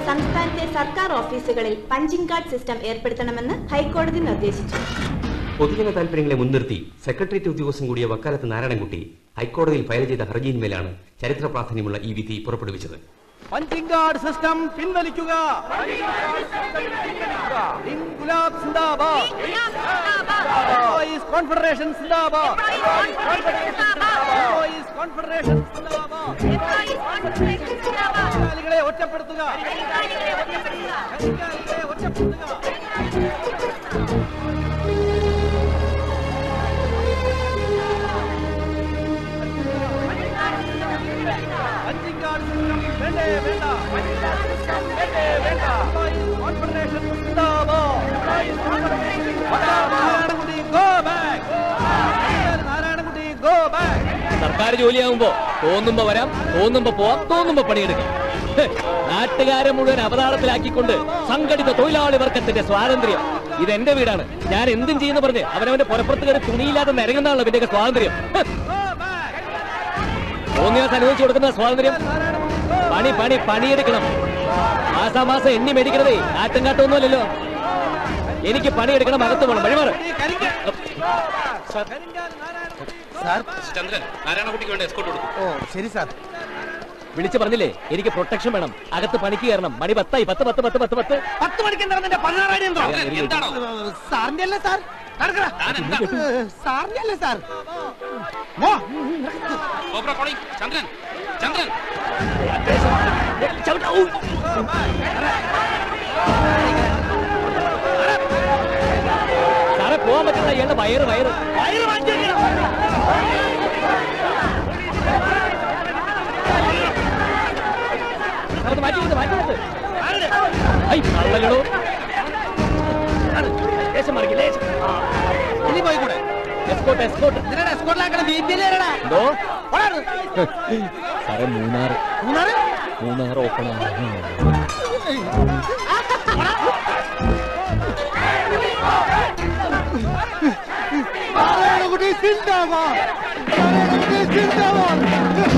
സംസ്ഥാനത്തെ സർക്കാർ ഓഫീസുകളിൽ പഞ്ചിംഗ് കാർഡ് സിസ്റ്റം ഏർപ്പെടുത്തണമെന്ന് ഹൈക്കോടതി നിർദ്ദേശിച്ചു പൊതുജന താൽപര്യങ്ങളെ മുൻനിർത്തി സെക്രട്ടേറിയറ്റ് ഉദ്യോഗസ്ഥൻ കൂടിയ വക്കാലത്ത് നാരായണൻകുട്ടി ഹൈക്കോടതിയിൽ ഫയൽ ചെയ്ത ഹർജിയിന്മേലാണ് ചരിത്ര പ്രാധാന്യമുള്ള ഈ വിധി പുറപ്പെടുവിച്ചത് പഞ്ചിംഗ് കാർഡ് സിസ്റ്റം പിൻവലിക്കുക ഇൻകുലാബ് സിന്ദാബാദ് എംപ്ലോയീസ് കോൺഫെഡറേഷൻ സിന്ദാബാദ് എംപ്ലോയീസ് കോൺഫെഡറേഷൻ സിന്ദാബാദ് തൊഴിലാളികളെ ഒറ്റപ്പെടുത്തുക തൊഴിലാളികളെ ഒറ്റപ്പെടുത്തുക പഞ്ചിംഗ് കാർഡ് സിസ്റ്റം വേണ്ടേ വേണ്ട പഞ്ചിംഗ് കാർഡ് സിസ്റ്റം വേണ്ടേ വേണ്ട എംപ്ലോയീസ് കോൺഫെഡറേഷൻ സിന്ദാബാദ് employees confederation Narayanankutty go back Narayanankutty go back സർക്കാർ ജോലിയാകുമ്പോ തോന്നുമ്പോ വരാം തോന്നുമ്പോ പോവാം തോന്നുമ്പോ പണിയെടുക്കാം ഹ്, നാട്ടുകാരെ മുഴുവൻ അവതാളത്തിലാക്കിക്കൊണ്ട് സംഘടിത തൊഴിലാളി വർഗത്തിന്റെ സ്വാതന്ത്ര്യം ഇത് എന്റെ വീടാണ് ഞാൻ എന്തും ചെയ്യുന്ന പറഞ്ഞ് അവനവന്റെ പുറപ്പുറത്ത് കയറി തുണിയില്ലാതെ നിരങ്ങുന്നതാണല്ലോ ഇതിന്റെ സ്വാതന്ത്ര്യം ഹ്. തോന്നിയാസ് അനുവദിച്ചു കൊടുക്കുന്ന സ്വാതന്ത്ര്യം പണി പണി പണിയെടുക്കണം മാസാമാസം എണ്ണി മേടിക്കണതേ ആട്ടും കാട്ടൊന്നുമല്ലല്ലോ എനിക്ക് പണിയെടുക്കണം അകത്ത് പോകണം വഴിമാറ് സാർ ചന്ദ്രൻ നാരായണൻകുട്ടിക്ക് വേണ്ട എസ്കോട്ട് കൊടുക്കും ഓ ശരി സാർ വിളിച്ചു പറഞ്ഞില്ലേ എനിക്ക് പ്രൊട്ടക്ഷൻ വേണം അകത്ത് പണിക്ക് കയറണം മണി പത്തായി പത്ത് പത്ത് പത്ത് പത്ത് പത്ത് പത്ത് മണിക്ക് എന്താ നിന്റെ പതിനാറായിരം ചന്ദ്രൻ, എന്താണോ? സാറിന്റെ അല്ലേ സാർ നടക്കടാ. സാറിന്റെ അല്ലേ സാർ മോ ചന്ദ്രൻ ചന്ദ്രൻ സാറേ പോവാൻ പറ്റില്ല ഇയാളുടെ വയറ് വയറ് വയറ് മാറ്റി വെക്കണം. അത് മാറ്റി വെക്ക്, മാറ്റി വെക്ക്. ഐ, കള്ളലടോ. ലേശം മറിക്ക്, ലേശം. ആ. ഇനി പോയി കൂടെ എസ്കോട്ട് എസ്കോട്ട് ഇതിനാണ് എസ്കോട്ടിലാക്കണ ബി പി എല്ലേടാ എന്തോ സാറേ മൂന്നാറ് മൂന്നാറ് മൂന്നാറ് ഓപ്പൺ നാരായണകുട്ടി സിന്ദാബാദ് നാരായണകുട്ടി സിന്ദാബാദ്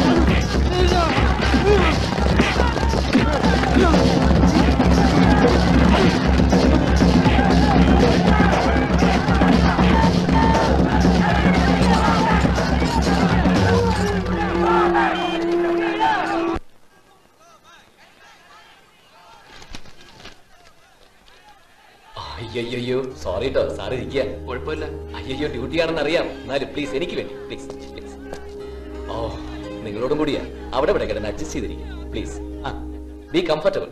അയ്യോ സോറി കേട്ടോ സാറ് ഇരിക്കുക കുഴപ്പമില്ല അയ്യോ ഡ്യൂട്ടിയാണെന്ന് അറിയാം എന്നാലും പ്ലീസ് എനിക്ക് വേണ്ടി പ്ലീസ് പ്ലീസ് ഓ നിങ്ങളോടും കൂടിയാ അവിടെ ഇവിടെ കിടന്ന് അഡ്ജസ്റ്റ് ചെയ്തിരിക്കും പ്ലീസ് ആ ബി കംഫർട്ടബിൾ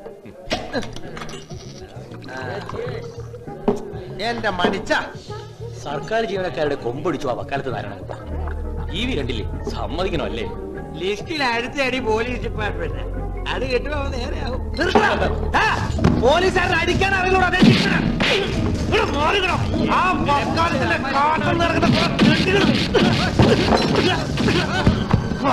എന്റെ മടിച്ച സർക്കാർ ജീവനക്കാരുടെ കൊമ്പൊടിച്ചു ആ വക്കാലത്ത് നാരായണ ടി വി കണ്ടില്ലേ സമ്മതിക്കണോ അല്ലേ ലിസ്റ്റിൽ അടുത്ത അടി പോലീസ് ഡിപ്പാർട്ട്മെന്റ് അത് കേട്ടുമ്പോ അവൻ നേരെയാവും പോലീസുകാരൻ അടിക്കാൻ അറിയുള്ളൂ അതേ ശിക്ഷണം. ഇവിടെ മാറിക്കണം. ആ വക്കാലത്തിന്റെ കാട്ടിൽ നടക്കുന്ന കുറെ തെണ്ടുകൾ. ആ.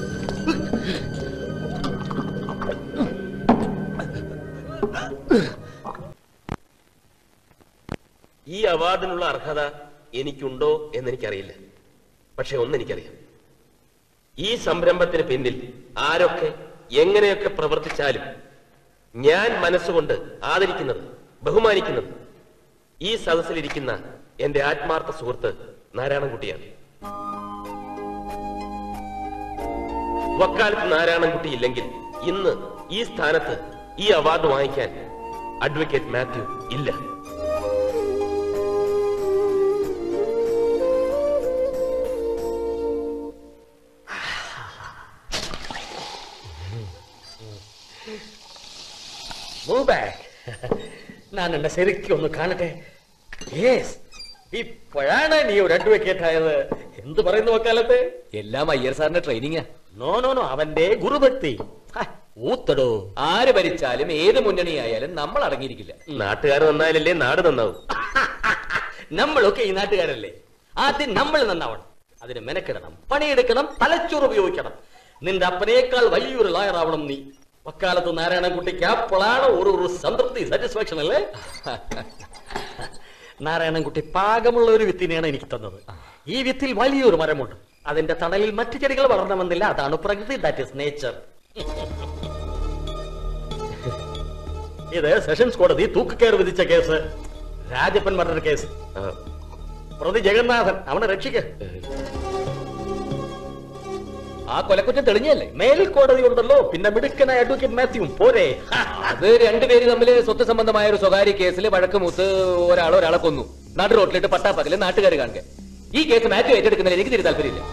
ഈ അവാർഡിനുള്ള അർഹത എനിക്കുണ്ടോ എന്ന് എനിക്കറിയില്ല പക്ഷെ ഒന്നെനിക്കറിയാം ഈ സംരംഭത്തിന് പിന്നിൽ ആരൊക്കെ എങ്ങനെയൊക്കെ പ്രവർത്തിച്ചാലും ഞാൻ മനസ്സുകൊണ്ട് ആദരിക്കുന്നത് ബഹുമാനിക്കുന്നത് ഈ സദസ്സിലിരിക്കുന്ന എന്റെ ആത്മാർത്ഥ സുഹൃത്ത് നാരായണൻകുട്ടിയാണ് വക്കാലത്ത് നാരായണൻകുട്ടി ഇല്ലെങ്കിൽ ഇന്ന് ഈ സ്ഥാനത്ത് ഈ അവാർഡ് വാങ്ങിക്കാൻ അഡ്വക്കേറ്റ് മാത്യു ഇല്ല Move back. ഞാൻ എന്നെ ശരിക്കും ഒന്ന് കാണട്ടെ യെസ് ഇപ്പോഴാണ് നീ ഒരു അഡ്വക്കേറ്റ് ആയത് എന്ത് പറയുന്നു വക്കാലത്ത് എല്ലാം അയ്യർ സാറിന്റെ ട്രെയിനിങ്ങാ നോ നോ നോ അവന്റെ ഗുരുഭക്തി ഹ, ഊത്തടോ ആര് ഭരിച്ചാലും ഏത് മുന്നണിയായാലും നമ്മൾ അടങ്ങിയിരിക്കില്ല നാട്ടുകാർ നന്നായാലല്ലേ നാട് നന്നാവും നമ്മളൊക്കെ ഈ നാട്ടുകാരല്ലേ ആദ്യം നമ്മൾ നന്നാവണം അതിന് മെനക്കിടണം പണിയെടുക്കണം തലച്ചോറ് ഉപയോഗിക്കണം നിന്റെ അപ്പനേക്കാൾ വലിയൊരു ലായർ ആവണം നീ വക്കാലത്ത് നാരായണൻകുട്ടിക്ക് അപ്പോഴാണ് ഒരു ഒരു സംതൃപ്തി സാറ്റിസ്ഫാക്ഷൻ അല്ലേ നാരായണൻകുട്ടി പാകമുള്ള ഒരു വിത്തിനെയാണ് എനിക്ക് തന്നത് ഈ വിത്തിൽ വലിയൊരു മരമുണ്ട് അതിന്റെ തണലിൽ മറ്റു ചെടികൾ വളരണമെന്നില്ല അതാണ് പ്രകൃതി ദാറ്റ് ഇസ് നേച്ചർ ഇത് സെഷൻസ് കോടതി തൂക്കുകയർ വിധിച്ച കേസ് രാജപ്പൻ മർഡർ കേസ് ആ, പ്രതി ജഗന്നാഥൻ അവനെ രക്ഷിക്ക ആ കൊലക്കുറ്റം തെളിഞ്ഞല്ലേ മേൽക്കോടതി ഉണ്ടല്ലോ പിന്നെ മിടുക്കനായ അഡ്വക്കേറ്റ് മാത്യുവും പോരെ അത് രണ്ടുപേര് തമ്മിൽ സ്വത്ത് സംബന്ധമായ ഒരു സ്വകാര്യ കേസിൽ വഴക്ക് മൂത്ത് ഒരാൾ ഒരാളെ കൊന്നു നടു റോട്ടിലിട്ട് പട്ടാപ്പകല് നാട്ടുകാർ കാണുക ഈ കേസ് മാത്യു ഏറ്റെടുക്കുന്നതിൽ എനിക്ക് തിരി താല്പര്യമില്ല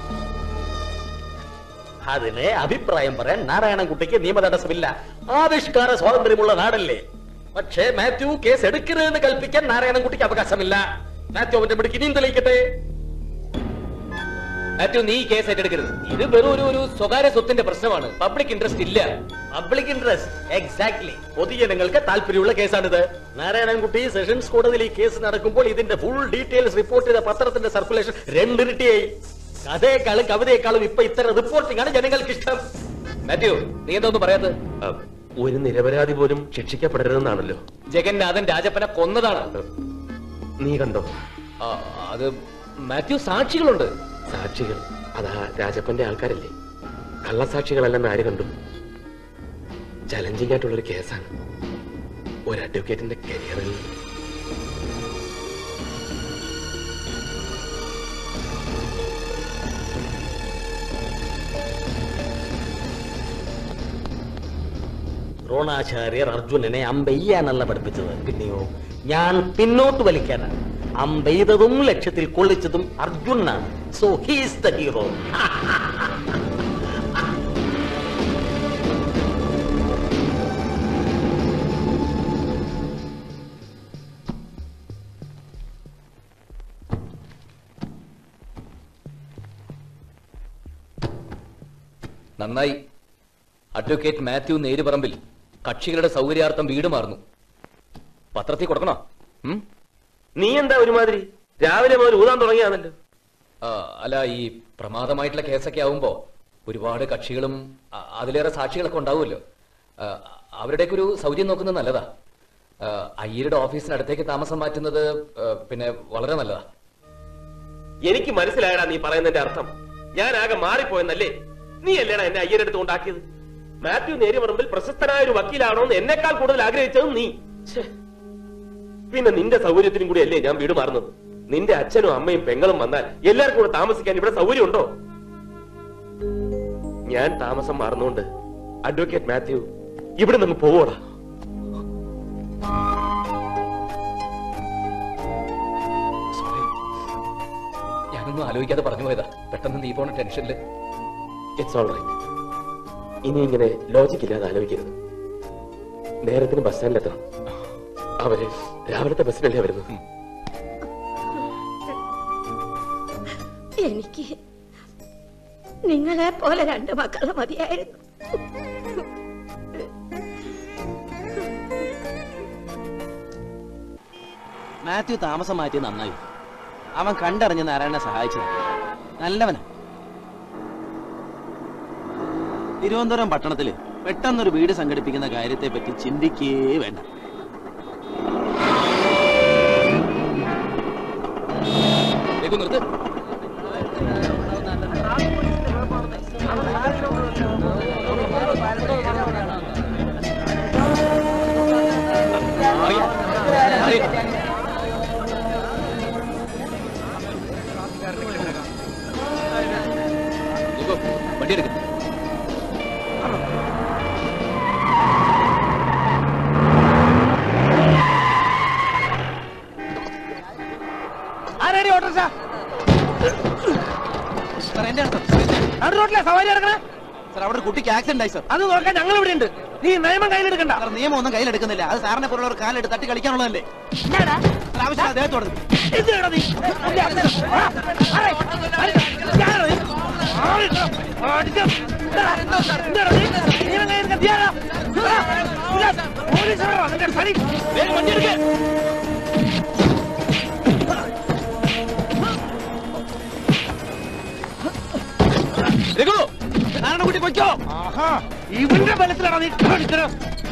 അതിനെ അഭിപ്രായം പറയാൻ നാരായണൻകുട്ടിക്ക് നിയമ തടസ്സമില്ല ആവിഷ്കാര സ്വാതന്ത്ര്യമുള്ള നാടല്ലേ പക്ഷേ മാത്യു കേസ് എടുക്കരുതെന്ന് കൽപ്പിക്കാൻ നാരായണൻകുട്ടിക്ക് അവകാശമില്ല മാത്യു അവന്റെ മിടുക്ക് ഇനിയും തെളിയിക്കട്ടെ മാത്യു നീ ഈ കേസ് ഏറ്റെടുക്കരുത് ഇത് വെറും ഒരു ഒരു സ്വകാര്യ സ്വത്തിന്റെ പ്രശ്നമാണ് പബ്ലിക് ഇൻട്രസ്റ്റ് ഇല്ല പബ്ലിക് ഇൻട്രസ്റ്റ് എക്സാക്ട്ലി പൊതുജനങ്ങൾക്ക് താല്പര്യമുള്ള കേസാണിത് നാരായണൻകുട്ടി സെഷൻസ് കോടതിയിൽ ഈ കേസ് നടക്കുമ്പോൾ ഇതിന്റെ ഫുൾ ഡീറ്റെയിൽസ് റിപ്പോർട്ട് ചെയ്ത പത്രത്തിന്റെ സർക്കുലേഷൻ രണ്ടിരട്ടിയായി കഥയെക്കാളും കവിതയെക്കാളും ഇപ്പൊ ഇത്തരം റിപ്പോർട്ടിംഗ് ആണ് ജനങ്ങൾക്ക് ഇഷ്ടം മാത്യു നീ എന്താ ഒന്നും പറയാത്തത് ആ, ഒരു നിരപരാധി പോലും ശിക്ഷിക്കപ്പെടരുതെന്നാണല്ലോ ജഗന്നാഥൻ രാജപ്പനെ കൊന്നതാണ് നീ കണ്ടോ ആ, അത് മാത്യു സാക്ഷികളുണ്ട് സാക്ഷികൾ അതാ രാജപ്പന്റെ ആൾക്കാരല്ലേ കള്ളസാക്ഷികളല്ലെന്ന് ആര് കണ്ടു ചലഞ്ചിങ് ആയിട്ടുള്ളൊരു കേസാണ് ഒരു അഡ്വക്കേറ്റിന്റെ കരിയറിൽ ദ്രോണാചാര്യർ അർജുനനെ അമ്പെയ്യാനല്ല പഠിപ്പിച്ചത് പിന്നെയോ ഞാൻ പിന്നോട്ട് വലിക്കാനാണ് അമ്പെയ്തതും ലക്ഷ്യത്തിൽ കൊള്ളിച്ചതും അർജുനാണ് സോ ഹീസ് ദ ഹീറോ നന്നായി അഡ്വക്കേറ്റ് മാത്യു നേരുപറമ്പിൽ കക്ഷികളുടെ സൗകര്യാർത്ഥം വീട് മാറുന്നു പത്രത്തിൽ കൊടുക്കണോ ഉം? നീ എന്താ ഒരുമാതിരി രാവിലെ മുതൽ ഊതാൻ തുടങ്ങിയാണല്ലോ ആ, അല്ല ഈ പ്രമാദമായിട്ടുള്ള കേസൊക്കെ ആവുമ്പോ ഒരുപാട് കക്ഷികളും അ- അതിലേറെ സാക്ഷികളൊക്കെ ഉണ്ടാവുമല്ലോ ആ, അവരുടെയൊക്കെ ഒരു സൗകര്യം നോക്കുന്നത് നല്ലതാ ആ, അയ്യരുടെ ഓഫീസിനടുത്തേക്ക് താമസം മാറ്റുന്നത് ആ, പിന്നെ വളരെ നല്ലതാ എനിക്ക് മനസ്സിലായടാ നീ പറയുന്നതിന്റെ അർത്ഥം ഞാൻ ആകെ മാറിപ്പോയെന്നല്ലേ നീ അല്ലേടാ എന്നെ അയ്യരെടുത്ത് കൊണ്ടാക്കിയത് മാത്യു നേരിമറമ്പിൽ പ്രശസ്തനായ ഒരു വക്കീലാണോ എന്ന് എന്നെക്കാൾ കൂടുതൽ ആഗ്രഹിച്ചതും നീ ഛെ. പിന്നെ നിന്റെ സൗകര്യത്തിനും കൂടി അല്ലേ ഞാൻ വീട് മാറുന്നത് നിന്റെ അച്ഛനും അമ്മയും പെങ്ങളും വന്നാൽ എല്ലാവർക്കും കൂടെ താമസിക്കാൻ ഇവിടെ സൗകര്യമുണ്ടോ ഞാൻ താമസം മാറുന്നോണ്ട് അഡ്വക്കേറ്റ് മാത്യു ഇവിടെ നിന്ന് പോവോടാ സോറി ഞാനൊന്നും ആലോചിക്കാതെ പറഞ്ഞു പോയതാ പെട്ടെന്ന് നീ പോണ ടെൻഷനില് ഇറ്റ്സ് ഓൾ റൈറ്റ് ഇനി ഇങ്ങനെ ലോജിക് ഇല്ലാതെ ആലോചിക്കരുത് നേരത്തിന് ബസ് സ്റ്റാൻഡിലെത്തണം അവര് രാവിലത്തെ ബസ്സിനല്ലേ വരുന്നത് എനിക്ക് നിങ്ങളെ പോലെ രണ്ട് മക്കളെ മതിയായിരുന്നു മാത്യു താമസം മാറ്റിയത് നന്നായി അവൻ കണ്ടറിഞ്ഞ് നാരായണനെ സഹായിച്ചത് നല്ലവനാ തിരുവനന്തപുരം പട്ടണത്തില് പെട്ടെന്നൊരു വീട് സംഘടിപ്പിക്കുന്ന കാര്യത്തെ പറ്റി ചിന്തിക്കേ വേണ്ട രഘു നിർത്ത് അറിയാം. അറിയാം. രഘു, വണ്ടി എടുക്കും ആരാടി ഓട്ടർഷ റോഡിലെ സവാരി ഇറങ്ങണേ സാർ അവിടെ ഒരു കുട്ടിക്ക് ആക്സിഡന്റ് ആയി സാർ അത് നോക്കാൻ ഞങ്ങൾ ഇവിടെ ഉണ്ട് നീ നിയമം കയ്യിലെടുക്കണ്ട സാർ നിയമം ഒന്നും കയ്യിലെടുക്കുന്നില്ല അത് സാറിനെ പോലുള്ളവർ കാലെടുത്ത് തട്ടി കളിക്കാനുള്ളതല്ലേ സാർ, ആവശ്യം അദ്ദേഹത്തോട് എന്തിനാടാ നീ? ആ, ആരെ? ആരെ? ഇയാളാണോ നീ? ആരെ? അടിച്ചോ. എന്താടാ? എന്താടാ നീ? നിയമം കയ്യിലെടുക്കാൻ തീയാറാ? ഇതാ, ഇതാ, പോലീസുകാരാ, നിന്റെ സരി. വേഗം വണ്ടി എടുക്ക്. രഘു നാരായണൻകുട്ടി പൊയ്ക്കോ ആഹാ ഇവന്റെ ബലത്തിലാണ് നീ കാണിച്ചത്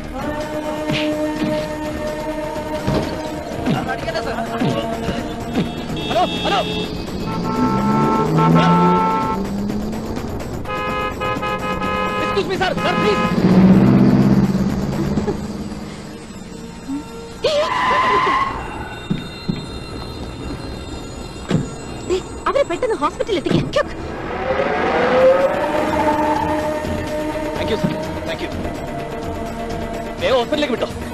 hello hello excuse me sir sir please പെട്ടെന്ന് ഹോസ്പിറ്റലിൽ എത്തിക്കാം thank you sir thank you വേഗം ഹോസ്പിറ്റലിലേക്ക് വിട്ടോ